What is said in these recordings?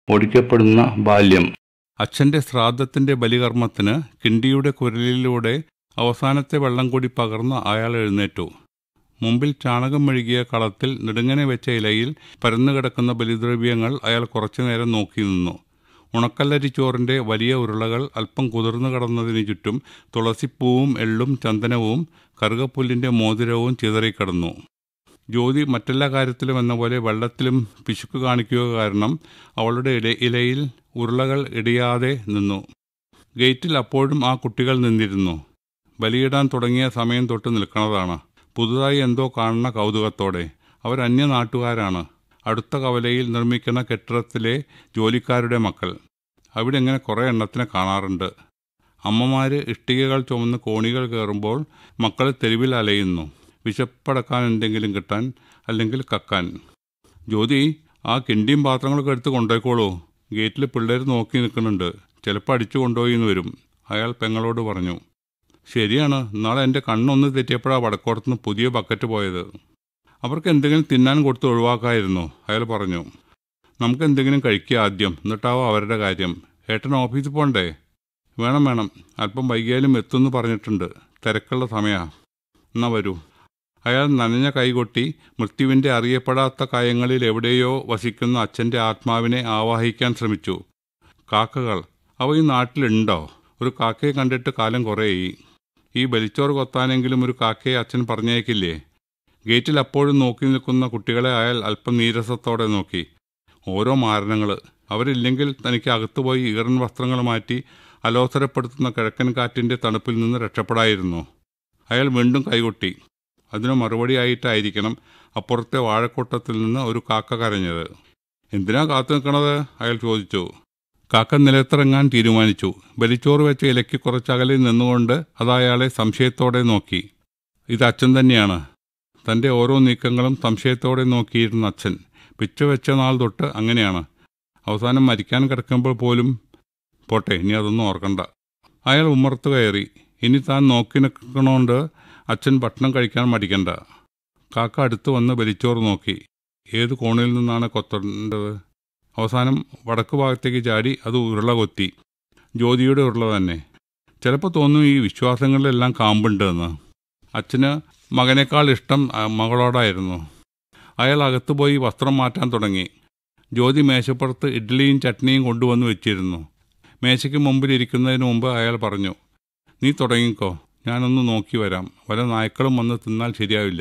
ഓടിക്കപ്പെടുന്ന ബാല്യം അച്ഛന്റെ ശ്രാദ്ധത്തിന്റെ ബലികർമ്മത്തിന് കിണ്ടിയുടെ കുരലിലൂടെ അവസാനത്തെ വെള്ളം കൂടി പകർന്ന് അയാൾ എഴുന്നേറ്റു മുമ്പിൽ ചാണകം മെഴുകിയ കളത്തിൽ നെടുങ്ങനെ വെച്ച ഇലയിൽ പരന്നുകിടക്കുന്ന ബലിദ്രവ്യങ്ങൾ അയാൾ കുറച്ചുനേരം നോക്കി നിന്നു ഉണക്കല്ലരിച്ചോറിന്റെ വലിയ ഉരുളകൾ അല്പം കുതിർന്നു കടന്നതിനു ചുറ്റും തുളസിപ്പൂവും എള്ളും ചന്ദനവും കറുകപ്പുല്ലിന്റെ മോതിരവും ചിതറിക്കിടന്നു ജ്യോതി മറ്റെല്ലാ കാര്യത്തിലും എന്ന പോലെ വെള്ളത്തിലും പിശുക്ക് കാണിക്കുക കാരണം അവളുടെ ഇല ഇലയിൽ ഉരുളകൾ ഇടിയാതെ നിന്നു ഗേറ്റിൽ അപ്പോഴും ആ കുട്ടികൾ നിന്നിരുന്നു ബലിയിടാൻ തുടങ്ങിയ സമയം തൊട്ട് നിൽക്കുന്നതാണ് പുതുതായി എന്തോ കാണുന്ന കൗതുകത്തോടെ അവർ അന്യനാട്ടുകാരാണ് അടുത്ത കവലയിൽ നിർമ്മിക്കുന്ന കെട്ടിടത്തിലെ ജോലിക്കാരുടെ മക്കൾ അവിടെ ഇങ്ങനെ കുറേ എണ്ണത്തിനെ കാണാറുണ്ട് അമ്മമാര് ഇഷ്ടികകൾ ചുമന്ന് കോണികൾ കയറുമ്പോൾ മക്കൾ തെരുവിൽ അലയുന്നു വിശപ്പടക്കാൻ എന്തെങ്കിലും കിട്ടാൻ അല്ലെങ്കിൽ കക്കാൻ ജ്യോതി ആ കിണ്ടിയും പാത്രങ്ങളൊക്കെ എടുത്ത് കൊണ്ടുപോയിക്കോളൂ ഗേറ്റിൽ പിള്ളേർ നോക്കി നിൽക്കുന്നുണ്ട് ചിലപ്പോൾ അടിച്ചു കൊണ്ടുപോയി എന്ന് വരും അയാൾ പെങ്ങളോട് പറഞ്ഞു ശരിയാണ് നാളെ എൻ്റെ കണ്ണൊന്ന് തെറ്റിയപ്പോഴാണ് വടക്കോടത്തുനിന്ന് പുതിയ ബക്കറ്റ് പോയത് അവർക്ക് എന്തെങ്കിലും തിന്നാൻ കൊടുത്ത് ഒഴിവാക്കായിരുന്നു അയാൾ പറഞ്ഞു നമുക്ക് എന്തെങ്കിലും കഴിക്കുക ആദ്യം എന്നിട്ടാവും അവരുടെ കാര്യം ഏട്ടൻ ഓഫീസിൽ പോകണ്ടേ വേണം വേണം അല്പം വൈകിയാലും എത്തുമെന്ന് പറഞ്ഞിട്ടുണ്ട് തിരക്കുള്ള സമയമാണ് എന്നാ വരൂ അയാൾ നനഞ്ഞ കൈകൊട്ടി മൃത്യുവിൻ്റെ അറിയപ്പെടാത്ത കായങ്ങളിൽ എവിടെയോ വസിക്കുന്ന അച്ഛൻ്റെ ആത്മാവിനെ ആവാഹിക്കാൻ ശ്രമിച്ചു കാക്കകൾ അവ ഈ നാട്ടിലുണ്ടോ ഒരു കാക്കയെ കണ്ടിട്ട് കാലം കുറേയി ഈ ബലിച്ചോറ് കൊത്താനെങ്കിലും ഒരു കാക്കയെ അച്ഛൻ പറഞ്ഞേക്കില്ലേ ഗേറ്റിൽ അപ്പോഴും നോക്കി നിൽക്കുന്ന കുട്ടികളെ അയാൾ അല്പം നീരസത്തോടെ നോക്കി ഓരോ മാരണങ്ങൾ അവരില്ലെങ്കിൽ തനിക്ക് അകത്തുപോയി ഈറൻ വസ്ത്രങ്ങൾ മാറ്റി അലോസരപ്പെടുത്തുന്ന കിഴക്കൻ കാറ്റിൻ്റെ തണുപ്പിൽ നിന്ന് രക്ഷപ്പെടായിരുന്നു അയാൾ വീണ്ടും കൈകൊട്ടി അതിനു മറുപടിയായിട്ടായിരിക്കണം അപ്പുറത്തെ വാഴക്കൂട്ടത്തിൽ നിന്ന് ഒരു കാക്ക കരഞ്ഞത് എന്തിനാ കാത്തു നിൽക്കണത് അയാൾ ചോദിച്ചു കാക്ക നിലത്തിറങ്ങാൻ തീരുമാനിച്ചു ബലിച്ചോറ് വെച്ച ഇലയ്ക്ക് കുറച്ചകലിൽ നിന്നുകൊണ്ട് അത് അയാളെ സംശയത്തോടെ നോക്കി ഇത് അച്ഛൻ തന്നെയാണ് തൻ്റെ ഓരോ നീക്കങ്ങളും സംശയത്തോടെ നോക്കിയിരുന്ന അച്ഛൻ പിച്ച വെച്ച നാൾ തൊട്ട് അങ്ങനെയാണ് അവസാനം മരിക്കാൻ കിടക്കുമ്പോൾ പോലും പോട്ടെ ഇനി അതൊന്നും ഓർക്കണ്ട അയാൾ ഉമ്മർത്ത് കയറി ഇനി താൻ നോക്കി നിൽക്കണോണ്ട് അച്ഛൻ ഭക്ഷണം കഴിക്കാൻ മടിക്കണ്ട കാക്ക അടുത്ത് വന്ന് ബലിച്ചോറ് നോക്കി ഏത് കോണിൽ നിന്നാണ് കൊത്തേണ്ടത് അവസാനം വടക്ക് ഭാഗത്തേക്ക് ചാടി അത് ഉരുള കൊത്തി ജ്യോതിയുടെ ഉരുള തന്നെ ചിലപ്പോൾ തോന്നും ഈ വിശ്വാസങ്ങളിലെല്ലാം കാമ്പുണ്ട് എന്ന് അച്ഛന് മകനേക്കാൾ ഇഷ്ടം ആ, മകളോടായിരുന്നു അയാൾ അകത്ത് പോയി വസ്ത്രം മാറ്റാൻ തുടങ്ങി ജ്യോതി മേശപ്പുറത്ത് ഇഡ്ഡലിയും ചട്നിയും കൊണ്ടുവന്ന് വെച്ചിരുന്നു മേശയ്ക്ക് മുമ്പിൽ ഇരിക്കുന്നതിന് മുമ്പ് അയാൾ പറഞ്ഞു നീ തുടങ്ങിക്കോ ഞാനൊന്ന് നോക്കി വരാം വല്ല നായ്ക്കളും വന്ന് തിന്നാൽ ശരിയാവില്ല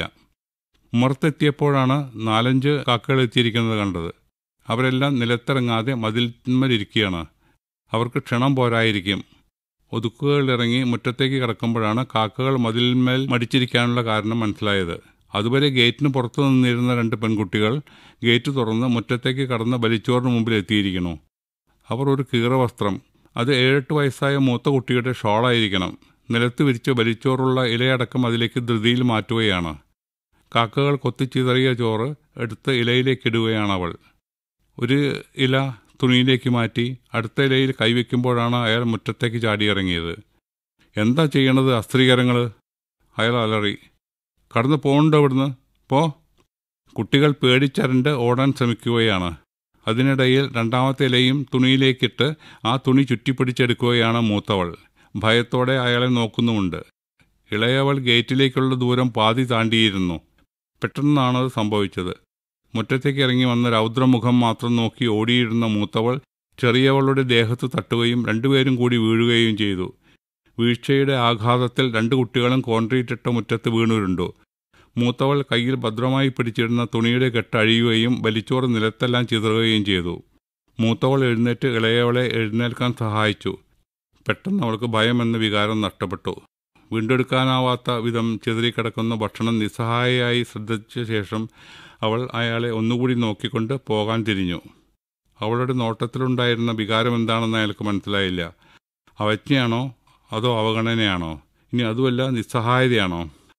ഉമ്മർത്തെത്തിയപ്പോഴാണ് നാലഞ്ച് കാക്കകൾ എത്തിയിരിക്കുന്നത് കണ്ടത് അവരെല്ലാം നിലത്തിറങ്ങാതെ മതിൽമേലിരിക്കുകയാണ് അവർക്ക് ക്ഷണം പോരായിരിക്കും ഒതുക്കുകളിറങ്ങി മുറ്റത്തേക്ക് കിടക്കുമ്പോഴാണ് കാക്കകൾ മതിലിന്മേൽ മടിച്ചിരിക്കാനുള്ള കാരണം മനസ്സിലായത് അതുവരെ ഗേറ്റിന് പുറത്തു നിന്നിരുന്ന രണ്ട് പെൺകുട്ടികൾ ഗേറ്റ് തുറന്ന് മുറ്റത്തേക്ക് കടന്ന് ബലിച്ചോറിന് മുമ്പിൽ എത്തിയിരിക്കുന്നു അവർ ഒരു കീറവസ്ത്രം അത് ഏഴെട്ട് വയസ്സായ മൂത്ത കുട്ടിയുടെ ഷോളായിരിക്കണം നിലത്ത് വിരിച്ച് ബലിച്ചോറുള്ള ഇലയടക്കം അതിലേക്ക് ധൃതിയിൽ മാറ്റുകയാണ് കാക്കകൾ കൊത്തിച്ചിതറിയ ചോറ് എടുത്ത് ഇലയിലേക്കിടുകയാണ് അവൾ ഒരു ഇല തുണിയിലേക്ക് മാറ്റി അടുത്ത ഇലയിൽ കൈവയ്ക്കുമ്പോഴാണ് അയാൾ മുറ്റത്തേക്ക് ചാടിയിറങ്ങിയത് എന്താ ചെയ്യണത് അസ്ത്രീകരങ്ങൾ അയാൾ അലറി കടന്നു പോകണ്ട ഇവിടുന്ന് പോ കുട്ടികൾ പേടിച്ചരണ്ട് ഓടാൻ ശ്രമിക്കുകയാണ് അതിനിടയിൽ രണ്ടാമത്തെ ഇലയും തുണിയിലേക്കിട്ട് ആ തുണി ചുറ്റിപ്പിടിച്ചെടുക്കുകയാണ് മൂത്തവൾ ഭയത്തോടെ അയാളെ നോക്കുന്നുമുണ്ട് ഇളയവൾ ഗേറ്റിലേക്കുള്ള ദൂരം പാതി താണ്ടിയിരുന്നു പെട്ടെന്നാണത് സംഭവിച്ചത് മുറ്റത്തേക്ക് ഇറങ്ങി വന്ന രൗദ്രമുഖം മാത്രം നോക്കി ഓടിയിരുന്ന മൂത്തവൾ ചെറിയവളുടെ ദേഹത്ത് തട്ടുകയും രണ്ടുപേരും കൂടി വീഴുകയും ചെയ്തു വീഴ്ചയുടെ ആഘാതത്തിൽ രണ്ട് കുട്ടികളും കോൺക്രീറ്റ് ഇട്ട മുറ്റത്ത് വീണുരുണ്ടു മൂത്തവൾ കയ്യിൽ ഭദ്രമായി പിടിച്ചിരുന്ന തുണിയുടെ കെട്ട് അഴിയുകയും വലിച്ചോറ് നിലത്തെല്ലാം ചിതറുകയും ചെയ്തു മൂത്തവൾ എഴുന്നേറ്റ് ഇളയവളെ എഴുന്നേൽക്കാൻ സഹായിച്ചു പെട്ടെന്ന് അവൾക്ക് ഭയം എന്ന വികാരം നഷ്ടപ്പെട്ടു വീണ്ടെടുക്കാനാവാത്ത വിധം ചിതറിക്കിടക്കുന്ന ഭക്ഷണം നിസ്സഹായയായി ശ്രദ്ധിച്ച ശേഷം അവൾ അയാളെ ഒന്നുകൂടി നോക്കിക്കൊണ്ട് പോകാൻ തിരിഞ്ഞു അവളുടെ നോട്ടത്തിലുണ്ടായിരുന്ന വികാരം എന്താണെന്ന് അയാൾക്ക് മനസ്സിലായില്ല അവജ്ഞയാണോ അതോ അവഗണനയാണോ ഇനി അതുമല്ല നിസ്സഹായതയാണോ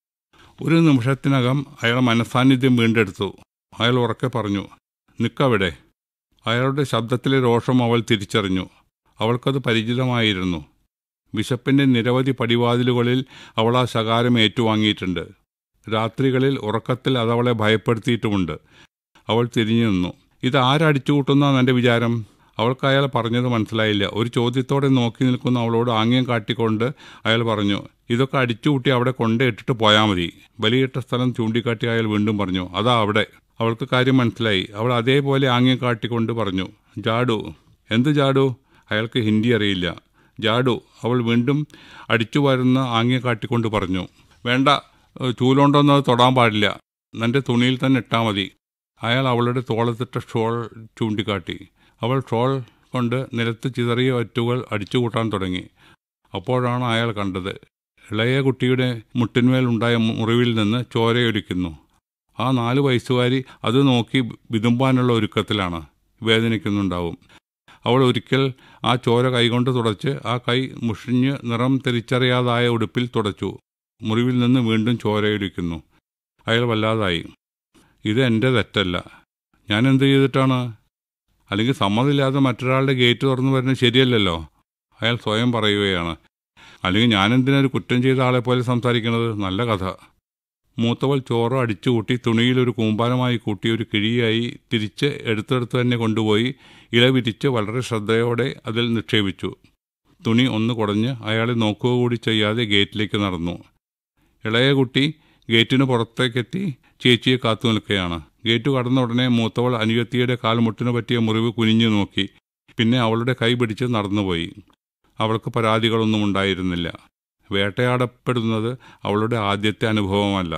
ഒരു നിമിഷത്തിനകം അയാൾ മനസാന്നിധ്യം വീണ്ടെടുത്തു അയാൾ ഉറക്കെ പറഞ്ഞു നിക്കവിടെ അയാളുടെ ശബ്ദത്തിലെ രോഷം അവൾ തിരിച്ചറിഞ്ഞു അവൾക്കത് പരിചിതമായിരുന്നു വിശപ്പിൻ്റെ നിരവധി പടിവാതിലുകളിൽ അവൾ ആ ശകാരം ഏറ്റുവാങ്ങിയിട്ടുണ്ട് രാത്രികളിൽ ഉറക്കത്തിൽ അതവളെ ഭയപ്പെടുത്തിയിട്ടുമുണ്ട് അവൾ തിരിഞ്ഞു നിന്നു ഇത് ആരടിച്ചുകൂട്ടുന്ന എൻ്റെ വിചാരം അവൾക്ക് അയാൾ പറഞ്ഞത് മനസ്സിലായില്ല ഒരു ചോദ്യത്തോടെ നോക്കി നിൽക്കുന്ന അവളോട് ആംഗ്യം കാട്ടിക്കൊണ്ട് അയാൾ പറഞ്ഞു ഇതൊക്കെ അടിച്ചുകൂട്ടി അവിടെ കൊണ്ട് ഇട്ടിട്ട് പോയാൽ മതി ബലിയിട്ട സ്ഥലം ചൂണ്ടിക്കാട്ടി അയാൾ വീണ്ടും പറഞ്ഞു അതാ അവിടെ അവൾക്ക് കാര്യം മനസ്സിലായി അവൾ അതേപോലെ ആംഗ്യം കാട്ടിക്കൊണ്ട് പറഞ്ഞു ജാഡു എന്ത് ജാഡു അയാൾക്ക് ഹിന്ദി അറിയില്ല ജാഡു അവൾ വീണ്ടും അടിച്ചു വരുന്ന ആംഗ്യം കാട്ടിക്കൊണ്ട് പറഞ്ഞു വേണ്ട ഏഹ് ചൂലുകൊണ്ടൊന്നും അത് തൊടാൻ പാടില്ല നിന്റെ തുണിയിൽ തന്നെ ഇട്ടാൽ മതി അയാൾ അവളുടെ തോളത്തിട്ട ഷോൾ ചൂണ്ടിക്കാട്ടി അവൾ ഷോൾ കൊണ്ട് നിലത്ത് ചിതറിയ ഒറ്റുകൾ അടിച്ചുകൂട്ടാൻ തുടങ്ങി അപ്പോഴാണ് അയാൾ കണ്ടത് ഇളയ കുട്ടിയുടെ മുട്ടിന്മേൽ ഉണ്ടായ മുറിവിൽ നിന്ന് ചോരയൊലിക്കുന്നു ആ നാല് വയസ്സുകാരി അത് നോക്കി വിതുമ്പാനുള്ള ഒരുക്കത്തിലാണ് വേദനിക്കുന്നുണ്ടാവും അവൾ ഒരിക്കൽ ആ ചോര കൈകൊണ്ട് തുടച്ച് ആ കൈ മുഷിഞ്ഞ് നിറം തിരിച്ചറിയാതായ ഉടുപ്പിൽ തുടച്ചു മുറിവിൽ നിന്ന് വീണ്ടും ചോരയൊലിക്കുന്നു അയാൾ വല്ലാതായി ഇത് എൻ്റെ തെറ്റല്ല ഞാൻ എന്ത് ചെയ്തിട്ടാണ് അല്ലെങ്കിൽ സമ്മതമില്ലാതെ മറ്റൊരാളുടെ ഗേറ്റ് തുറന്നു വരുന്നത് ശരിയല്ലല്ലോ അയാൾ സ്വയം പറയുകയാണ് അല്ലെങ്കിൽ ഞാൻ എന്തിനാ ഒരു കുറ്റം ചെയ്ത ആളെ പോലെ സംസാരിക്കുന്നത് നല്ല കഥ മൂത്തവൾ ചോറ് അടിച്ചുകൂട്ടി തുണിയിൽ ഒരു കൂമ്പാരമായി കൂട്ടി ഒരു കിഴിയായി തിരിച്ച് എടുത്തെടുത്ത് തന്നെ കൊണ്ടുപോയി ഇല വിരിച്ച് വളരെ ശ്രദ്ധയോടെ അതിൽ നിക്ഷേപിച്ചു തുണി ഒന്ന് കുടഞ്ഞ് അയാളെ നോക്കുക കൂടി ചെയ്യാതെ ഗേറ്റിലേക്ക് നടന്നു ഇളയ കുട്ടി ഗേറ്റിന് പുറത്തേക്കെത്തി ചേച്ചിയെ കാത്തു നിൽക്കുകയാണ് ഗേറ്റ് കടന്ന ഉടനെ മൂത്തവൾ അനുയത്തിയുടെ കാൽമുട്ടിന് പറ്റിയ മുറിവ് കുനിഞ്ഞു നോക്കി പിന്നെ അവളുടെ കൈ പിടിച്ച് നടന്നുപോയി അവൾക്ക് പരാതികളൊന്നും ഉണ്ടായിരുന്നില്ല വേട്ടയാടപ്പെടുന്നത് അവളുടെ ആദ്യത്തെ അനുഭവമല്ല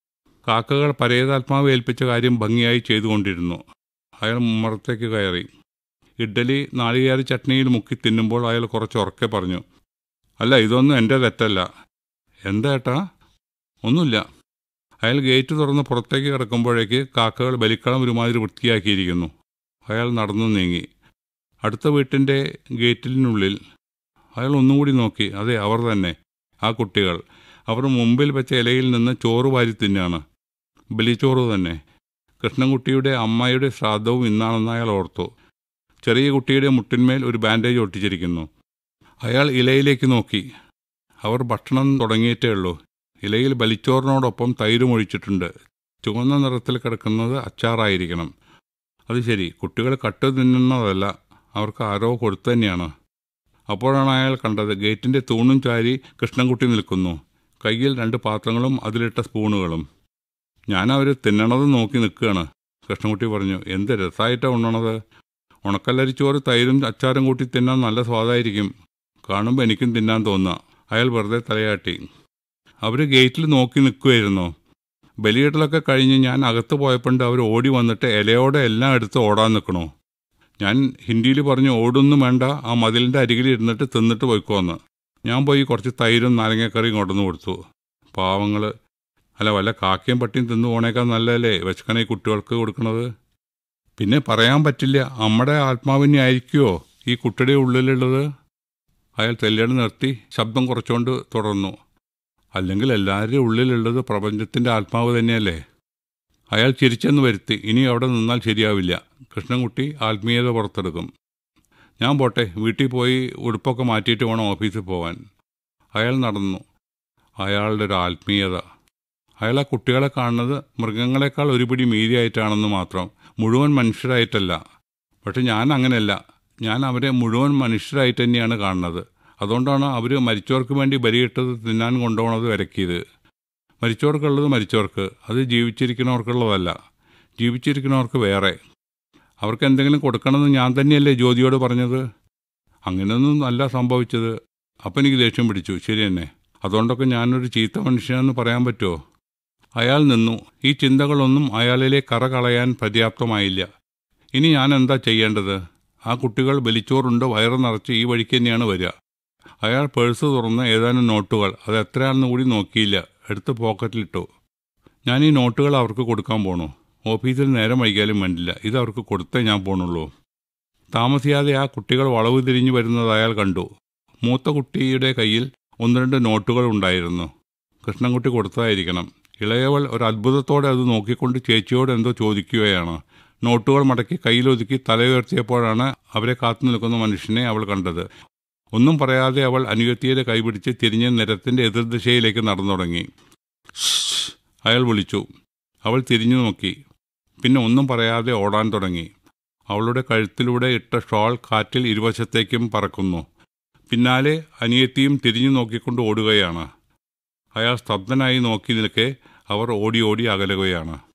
കാക്കകൾ പരേതാത്മാവ് ഏൽപ്പിച്ച കാര്യം ഭംഗിയായി ചെയ്തുകൊണ്ടിരുന്നു അയാൾ മുമ്മറത്തേക്ക് കയറി ഇഡ്ഡലി നാളികേര ചട്നിയിൽ മുക്കി തിന്നുമ്പോൾ അയാൾ കുറച്ച് ഉറക്കെ പറഞ്ഞു അല്ല ഇതൊന്നും എൻ്റെ തെറ്റല്ല എന്താ ഏട്ടാ ഒന്നുമില്ല അയാൾ ഗേറ്റ് തുറന്ന് പുറത്തേക്ക് കിടക്കുമ്പോഴേക്ക് കാക്കകൾ ബലിക്കളം ഒരുമാതിരി വൃത്തിയാക്കിയിരിക്കുന്നു അയാൾ നടന്നു നീങ്ങി അടുത്ത വീട്ടിൻ്റെ ഗേറ്റിനുള്ളിൽ അയാൾ ഒന്നുകൂടി നോക്കി അതെ അവർ തന്നെ ആ കുട്ടികൾ അവർ മുമ്പിൽ വെച്ച ഇലയിൽ നിന്ന് ചോറ് വാരി തിന്നാണ് ബലിച്ചോറ് തന്നെ കൃഷ്ണൻകുട്ടിയുടെ അമ്മയുടെ ശ്രാദ്ധവും ഇന്നാണെന്ന് അയാൾ ഓർത്തു ചെറിയ കുട്ടിയുടെ മുട്ടിന്മേൽ ഒരു ബാൻഡേജ് ഒട്ടിച്ചിരിക്കുന്നു അയാൾ ഇലയിലേക്ക് നോക്കി അവർ ഭക്ഷണം തുടങ്ങിയിട്ടേ ഉള്ളൂ ഇലയിൽ ബലിച്ചോറിനോടൊപ്പം തൈരും ഒഴിച്ചിട്ടുണ്ട് ചുവന്ന നിറത്തിൽ കിടക്കുന്നത് അച്ചാറായിരിക്കണം അത് ശരി കുട്ടികൾ കട്ട് തിന്നുന്നതല്ല അവർക്ക് ആരോ കൊടുത്തു തന്നെയാണ് അപ്പോഴാണ് അയാൾ കണ്ടത് ഗേറ്റിൻ്റെ തൂണും ചാരി കൃഷ്ണൻകുട്ടി നിൽക്കുന്നു കയ്യിൽ രണ്ട് പാത്രങ്ങളും അതിലിട്ട സ്പൂണുകളും ഞാൻ അവർ തിന്നണത് നോക്കി നിൽക്കുകയാണ് കൃഷ്ണൻകുട്ടി പറഞ്ഞു എന്ത് രസമായിട്ടാണ് ഉണ്ണണത് ഉണക്കല്ലരിച്ചോറ് തൈരും അച്ചാറും കൂട്ടി തിന്നാൻ നല്ല സ്വാദായിരിക്കും കാണുമ്പോൾ എനിക്കും തിന്നാൻ തോന്നുക അയാൾ വെറുതെ തലയാട്ടി അവർ ഗേറ്റിൽ നോക്കി നിൽക്കുമായിരുന്നു ബലിയിടലൊക്കെ കഴിഞ്ഞ് ഞാൻ അകത്ത് പോയപ്പോണ്ട് അവർ ഓടി വന്നിട്ട് ഇലയോടെ എല്ലാം എടുത്ത് ഓടാൻ നിൽക്കണോ ഞാൻ ഹിന്ദിയിൽ പറഞ്ഞു ഓടൊന്നും വേണ്ട ആ മതിലിൻ്റെ അരികിൽ ഇരുന്നിട്ട് തിന്നിട്ട് പോയിക്കോന്ന് ഞാൻ പോയി കുറച്ച് തൈരും നാരങ്ങക്കറിയും കൊണ്ടുവന്ന് കൊടുത്തു പാവങ്ങൾ അല്ല വല്ല കാക്കയും പട്ടിയും തിന്നു പോണേക്കാൾ നല്ലതല്ലേ വിശക്കണ ഈ കുട്ടികൾക്ക് കൊടുക്കണത് പിന്നെ പറയാൻ പറ്റില്ല നമ്മുടെ ആത്മാവിനെ ആയിരിക്കുമോ ഈ കുട്ടിയുടെ ഉള്ളിലുള്ളത് അയാൾ തെല്ലടി നിർത്തി ശബ്ദം കുറച്ചുകൊണ്ട് തുടർന്നു അല്ലെങ്കിൽ എല്ലാവരുടെയും ഉള്ളിലുള്ളത് പ്രപഞ്ചത്തിൻ്റെ ആത്മാവ് തന്നെയല്ലേ അയാൾ ചിരിച്ചെന്ന് വരുത്തി ഇനി അവിടെ നിന്നാൽ ശരിയാവില്ല കൃഷ്ണൻകുട്ടി ആത്മീയത പുറത്തെടുക്കും ഞാൻ പോട്ടെ വീട്ടിൽ പോയി ഉടുപ്പൊക്കെ മാറ്റിയിട്ട് വേണം ഓഫീസിൽ പോവാൻ അയാൾ നടന്നു അയാളുടെ ഒരു ആത്മീയത അയാൾ ആ കുട്ടികളെ കാണുന്നത് മൃഗങ്ങളെക്കാൾ ഒരുപിടി മീതിയായിട്ടാണെന്ന് മാത്രം മുഴുവൻ മനുഷ്യരായിട്ടല്ല പക്ഷെ ഞാൻ അങ്ങനെയല്ല ഞാൻ അവരെ മുഴുവൻ മനുഷ്യരായിട്ട് തന്നെയാണ് കാണുന്നത് അതുകൊണ്ടാണ് അവർ മരിച്ചവർക്ക് വേണ്ടി ബലിയിട്ടത് തിന്നാൻ കൊണ്ടുപോകണത് വിലക്കിയത് മരിച്ചവർക്കുള്ളത് മരിച്ചവർക്ക് അത് ജീവിച്ചിരിക്കുന്നവർക്കുള്ളതല്ല ജീവിച്ചിരിക്കുന്നവർക്ക് വേറെ അവർക്ക് എന്തെങ്കിലും കൊടുക്കണമെന്ന് ഞാൻ തന്നെയല്ലേ ജ്യോതിയോട് പറഞ്ഞത് അങ്ങനെയൊന്നും അല്ല സംഭവിച്ചത് അപ്പം എനിക്ക് ദേഷ്യം പിടിച്ചു ശരി തന്നെ അതുകൊണ്ടൊക്കെ ഞാനൊരു ചീത്ത മനുഷ്യനെന്ന് പറയാൻ പറ്റുമോ അയാൾ നിന്നു ഈ ചിന്തകളൊന്നും അയാളിലെ കറ കളയാൻ പര്യാപ്തമായില്ല ഇനി ഞാൻ എന്താ ചെയ്യേണ്ടത് ആ കുട്ടികൾ ബലിച്ചോറുണ്ട് വയറ് നിറച്ച് ഈ വഴിക്ക് തന്നെയാണ് വരിക അയാൾ പേഴ്സ് തുറന്ന് ഏതാനും നോട്ടുകൾ അത് എത്രയാണെന്ന് കൂടി നോക്കിയില്ല എടുത്ത് പോക്കറ്റിലിട്ടു ഞാൻ ഈ നോട്ടുകൾ അവർക്ക് കൊടുക്കാൻ പോണു ഓഫീസിൽ നേരം വൈകിയാലും വേണ്ടില്ല ഇത് അവർക്ക് കൊടുത്തേ ഞാൻ പോണുള്ളൂ താമസിയാതെ ആ കുട്ടികൾ വളവ് തിരിഞ്ഞു വരുന്നത് അയാൾ കണ്ടു മൂത്ത കുട്ടിയുടെ കയ്യിൽ ഒന്ന് രണ്ട് നോട്ടുകൾ ഉണ്ടായിരുന്നു കൃഷ്ണൻകുട്ടി കൊടുത്തതായിരിക്കണം ഇളയവൾ ഒരു അത്ഭുതത്തോടെ അത് നോക്കിക്കൊണ്ട് ചേച്ചിയോട് എന്തോ ചോദിക്കുകയാണ് നോട്ടുകൾ മടക്കി കയ്യിലൊതുക്കി തലയുയർത്തിയപ്പോഴാണ് അവരെ കാത്തു നിൽക്കുന്ന മനുഷ്യനെ അവൾ കണ്ടത് ഒന്നും പറയാതെ അവൾ അനുയത്തിയുടെ കൈപിടിച്ച് തിരിഞ്ഞ് നിരത്തിന്റെ എതിർദിശയിലേക്ക് നടന്നു തുടങ്ങി "ശ്ശ്" അയാൾ വിളിച്ചു അവൾ തിരിഞ്ഞു നോക്കി പിന്നെ ഒന്നും പറയാതെ ഓടാൻ തുടങ്ങി അവളുടെ കഴുത്തിലൂടെ ഇട്ട ഷോൾ കാറ്റിൽ ഇരുവശത്തേക്കും പറക്കുന്നു പിന്നാലെ അനിയത്തിയും തിരിഞ്ഞു നോക്കിക്കൊണ്ട് ഓടുകയാണ് അയാൾ സ്തബ്ധനായി നോക്കി നിൽക്കെ അവർ ഓടി ഓടി അകലുകയാണ്